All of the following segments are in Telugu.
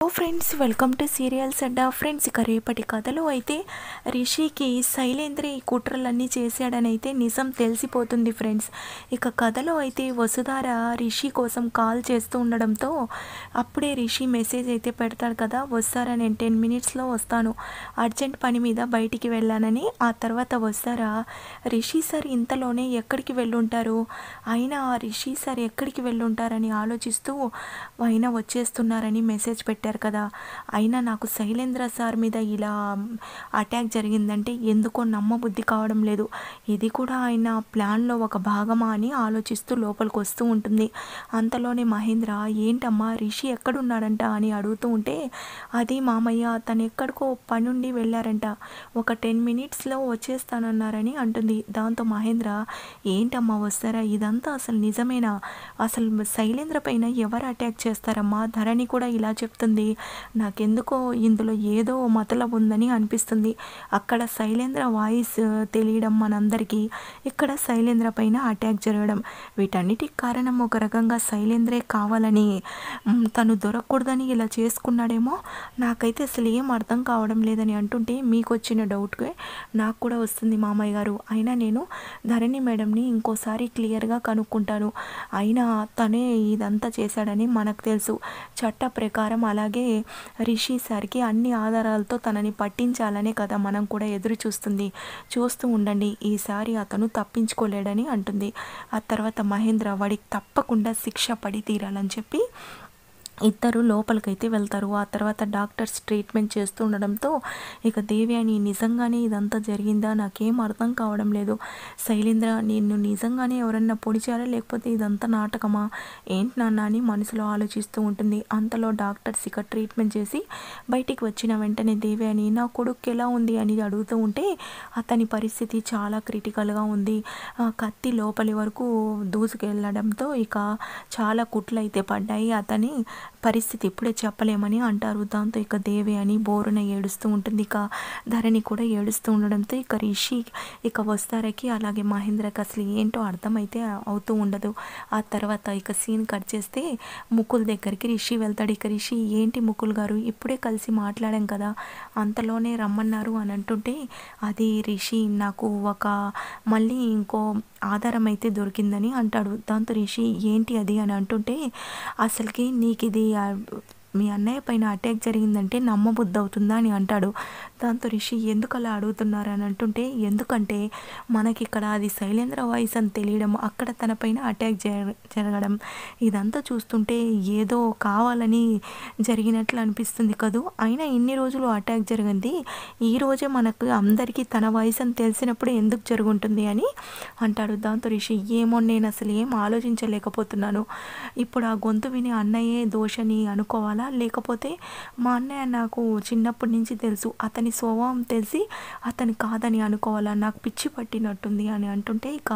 friends welcome to serials Adda friends ఇక రేపటి కథలో అయితే రిషికి శైలేంద్ర ఈ కుట్రలన్నీ చేశాడని అయితే నిజం తెలిసిపోతుంది ఫ్రెండ్స్ ఇక కథలో అయితే వసుధార రిషి కోసం కాల్ చేస్తూ ఉండడంతో అప్పుడే రిషి మెసేజ్ అయితే పెడతాడు కదా వస్తారా నేను టెన్ మినిట్స్లో వస్తాను అర్జెంట్ పని మీద బయటికి వెళ్ళానని ఆ తర్వాత వస్తారా రిషి సార్ ఇంతలోనే ఎక్కడికి వెళ్ళుంటారు అయినా ఆ రిషి సార్ ఎక్కడికి వెళ్ళుంటారని ఆలోచిస్తూ అయినా వచ్చేస్తున్నారని మెసేజ్ పెట్టారు కదా అయినా నాకు శైలేంద్ర సార్ మీద ఇలా అటాక్ జరిగిందంటే ఎందుకో నమ్మబుద్ధి కావడం లేదు ఇది కూడా ఆయన ప్లాన్లో ఒక భాగమా అని ఆలోచిస్తూ లోపలికి వస్తూ ఉంటుంది అంతలోనే మహేంద్ర ఏంటమ్మా రిషి ఎక్కడున్నాడంట అని అడుగుతూ ఉంటే అది మామయ్య తను ఎక్కడికో పనుండి వెళ్ళారంట ఒక టెన్ మినిట్స్లో వచ్చేస్తానన్నారని అంటుంది దాంతో మహేంద్ర ఏంటమ్మా వస్తారా ఇదంతా అసలు నిజమేనా అసలు శైలేంద్ర పైన ఎవరు అటాక్ చేస్తారమ్మా ధరణి కూడా ఇలా చెప్తుంది నాకెందుకో ఇందులో ఏదో మతలబు ఉందని అనిపిస్తుంది అక్కడ శైలేంద్ర వాయిస్ తెలియడం మనందరికీ ఇక్కడ శైలేంద్ర పైన అటాక్ జరగడం వీటన్నిటికి కారణం ఒక రకంగా శైలేంద్రే కావాలని మ్, తను దొరకకూడదని ఇలా చేసుకున్నాడేమో నాకైతే అసలు ఏం అర్థం కావడం లేదని అంటుంటే మీకు వచ్చిన డౌట్కే నాకు కూడా వస్తుంది మామయ్య గారు అయినా నేను ధరణి మేడంని ఇంకోసారి క్లియర్గా కనుక్కుంటాను అయినా తనే ఇదంతా చేశాడని మనకు తెలుసు చట్ట ప్రకారం అలాగే రిషి సార్కి అన్ని ఆధారాలతో తనని పట్టించాలనే కదా మనం కూడా ఎదురు చూస్తుంది చూస్తూ ఉండండి ఈసారి అతను తప్పించుకోలేడని అంటుంది ఆ తర్వాత మహేంద్ర వాడికి తప్పకుండా శిక్ష పడి తీరాలని చెప్పి ఇద్దరు లోపలికైతే వెళ్తారు ఆ తర్వాత డాక్టర్స్ ట్రీట్మెంట్ చేస్తూ ఉండడంతో ఇక దేవ్యాని నిజంగానే ఇదంతా జరిగిందా నాకేం అర్థం కావడం లేదు శైలేంద్ర నిన్ను నిజంగానే ఎవరన్నా పొడిచారా లేకపోతే ఇదంతా నాటకమా ఏంటి నాన్న అని మనసులో ఆలోచిస్తూ ఉంటుంది అంతలో డాక్టర్స్ ఇక ట్రీట్మెంట్ చేసి బయటికి వచ్చిన వెంటనే దేవ్యాని నా కొడుకు ఎలా ఉంది అని అడుగుతూ ఉంటే అతని పరిస్థితి చాలా క్రిటికల్గా ఉంది ఆ కత్తి లోపలి వరకు దూసుకెళ్ళడంతో ఇక చాలా కుట్లు అయితే పడ్డాయి అతని పరిస్థితి ఇప్పుడే చెప్పలేమని అంటారు దాంతో ఇక దేవి అని బోరున ఏడుస్తూ ఉంటుంది ఇక ధరణి కూడా ఏడుస్తూ ఉండడంతో ఇక రిషి ఇక వస్తారకి అలాగే మహేంద్రకి అసలు ఏంటో అర్థమైతే అవుతూ ఉండదు ఆ తర్వాత ఇక సీన్ కట్ చేస్తే ముకుల్ దగ్గరికి రిషి వెళ్తాడు ఇక రిషి ఏంటి ముకుల్ గారు ఇప్పుడే కలిసి మాట్లాడాం కదా అంతలోనే రమ్మన్నారు అని అంటుంటే అది రిషి నాకు ఒక మళ్ళీ ఇంకో ఆధారం అయితే దొరికిందని అంటాడు దాంతో రిషి ఏంటి అది అని అంటుంటే అసలుకి నీకు ఇది ఆ, మీ అన్నయ్య పైన అటాక్ జరిగిందంటే నమ్మబుద్ధి అవుతుందా అని అంటాడు దాంతో రిషి ఎందుకు అలా అడుగుతున్నారు అని అంటుంటే ఎందుకంటే మనకి ఇక్కడ అది శైలేంద్ర వాయిస్ అని తెలియడం అక్కడ తన పైన అటాక్ జర జరగడం ఇదంతా చూస్తుంటే ఏదో కావాలని జరిగినట్లు అనిపిస్తుంది కదూ అయినా ఇన్ని రోజులు అటాక్ జరిగింది ఈ రోజే మనకు అందరికీ తన వాయిస్ అని తెలిసినప్పుడు ఎందుకు జరుగుంటుంది అని అంటాడు దాంతో రిషి ఏమో నేను అసలు ఏం ఆలోచించలేకపోతున్నాను ఇప్పుడు ఆ గొంతు విని అన్నయ్యే దోషని అనుకోవాలా లేకపోతే మా అన్నయ్య నాకు చిన్నప్పటి నుంచి తెలుసు అతని స్వభావం తెలిసి అతని కాదని అనుకోవాలా నాకు పిచ్చి పట్టినట్టుంది అని అంటుంటే ఇక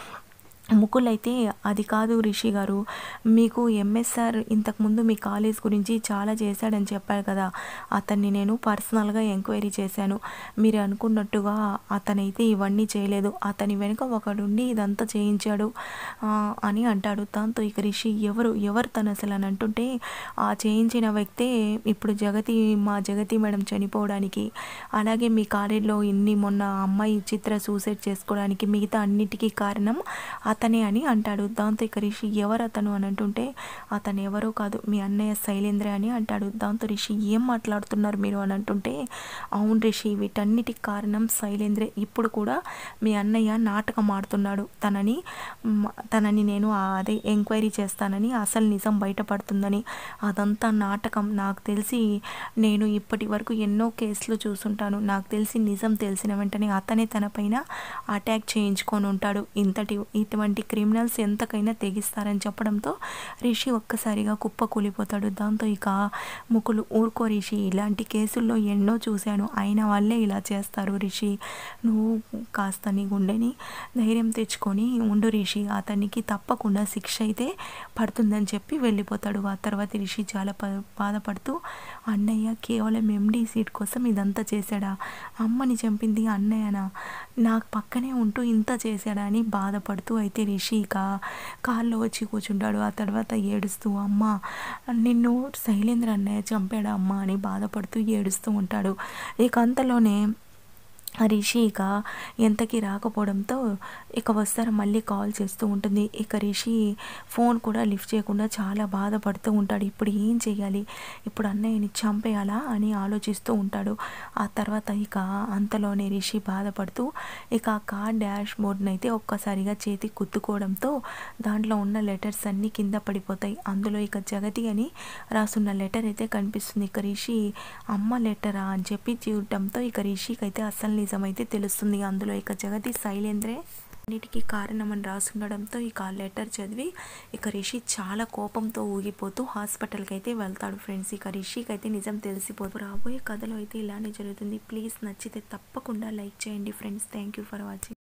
ముకుల్ అయితే అది కాదు రిషి గారు మీకు ఎంఎస్ఆర్ ఇంతకుముందు మీ కాలేజ్ గురించి చాలా చేశాడని చెప్పారు కదా అతన్ని నేను పర్సనల్గా ఎంక్వైరీ చేశాను మీరు అనుకున్నట్టుగా అతనైతే ఇవన్నీ చేయలేదు అతని వెనుక ఒకడుండి ఇదంతా చేయించాడు ఆ, అని అంటాడు దాంతో ఇక రిషి ఎవరు ఎవరు తను అసలు అని అంటుంటే ఆ చేయించిన వ్యక్తే ఇప్పుడు జగతి మా జగతి మేడం చనిపోవడానికి అలాగే మీ కాలేజీలో ఇన్ని మొన్న అమ్మాయి చిత్ర సూసైడ్ చేసుకోవడానికి మిగతా అన్నిటికీ కారణం అతనే అని అంటాడు దాంతో ఇక రిషి ఎవరు అతను అని అంటుంటే అతను ఎవరో కాదు మీ అన్నయ్య శైలేంద్ర అని అంటాడు దాంతో రిషి ఏం మాట్లాడుతున్నారు మీరు అని అంటుంటే అవును రిషి వీటన్నిటికి కారణం శైలేంద్రే ఇప్పుడు కూడా మీ అన్నయ్య నాటకం ఆడుతున్నాడు తనని మ్, తనని నేను ఆ- అదే ఎంక్వైరీ చేస్తానని అసలు నిజం బయటపడుతుందని అదంతా నాటకం నాకు తెలిసి నేను ఇప్పటి వరకు ఎన్నో కేసులు చూసుంటాను నాకు తెలిసి నిజం తెలిసిన వెంటనే అతనే తన పైన అటాక్ చేయించుకొని ఉంటాడు ఇంతటి ఇటువంటి క్రిమినల్స్ ఎంతకైనా తెగిస్తారని చెప్పడంతో రిషి ఒక్కసారిగా కుప్ప కూలిపోతాడు దాంతో ఇక ముకులు ఊరుకో రిషి ఇలాంటి కేసుల్లో ఎన్నో చూశాను అయిన వాళ్ళే ఇలా చేస్తారు రిషి నువ్వు కాస్త నీ గుండెని ధైర్యం తెచ్చుకొని ఉండు రిషి అతనికి తప్పకుండా శిక్ష అయితే పడుతుందని చెప్పి వెళ్ళిపోతాడు ఆ తర్వాత రిషి చాలా ప బాధపడుతూ అన్నయ్య కేవలం ఎండి సీట్ కోసం ఇదంతా చేశాడా అమ్మని చంపింది అన్నయ్యనా నాకు పక్కనే ఉంటూ ఇంత చేశాడా అని బాధపడుతూ అయితే అయితే రిషి ఇక కాల్లో వచ్చి కూర్చుంటాడు ఆ తర్వాత ఏడుస్తూ అమ్మ నిన్ను శైలేంద్ర అన్నయ్య చంపాడా అమ్మ అని బాధపడుతూ ఏడుస్తూ ఉంటాడు ఇక అంతలోనే రిషి ఇక ఎంతకి రాకపోవడంతో ఇక వస్తారు మళ్ళీ కాల్ చేస్తూ ఉంటుంది ఇక రిషి ఫోన్ కూడా లిఫ్ట్ చేయకుండా చాలా బాధపడుతూ ఉంటాడు ఇప్పుడు ఏం చేయాలి ఇప్పుడు అన్నయ్యని చంపేయాలా అని ఆలోచిస్తూ ఉంటాడు ఆ తర్వాత ఇక అంతలోనే రిషి బాధపడుతూ ఇక ఆ కార్ డాష్ బోర్డ్ని అయితే ఒక్కసారిగా చేతి కుత్తుకోవడంతో దాంట్లో ఉన్న లెటర్స్ అన్నీ కింద పడిపోతాయి అందులో ఇక జగతి అని రాసున్న లెటర్ అయితే కనిపిస్తుంది ఇక రిషి అమ్మ లెటరా అని చెప్పి చూడటంతో ఇక రిషికి అయితే అసలు నిజమైతే తెలుస్తుంది అందులో ఇక జగతి శైలేంద్రే అన్నిటికీ కారణమని రాసుండడంతో ఇక ఆ లెటర్ చదివి ఇక రిషి చాలా కోపంతో ఊగిపోతూ హాస్పిటల్కి అయితే వెళ్తాడు ఫ్రెండ్స్ ఇక రిషికి అయితే నిజం తెలిసిపోతూ రాబోయే కథలో అయితే ఇలానే జరుగుతుంది ప్లీజ్ నచ్చితే తప్పకుండా లైక్ చేయండి friends thank you for watching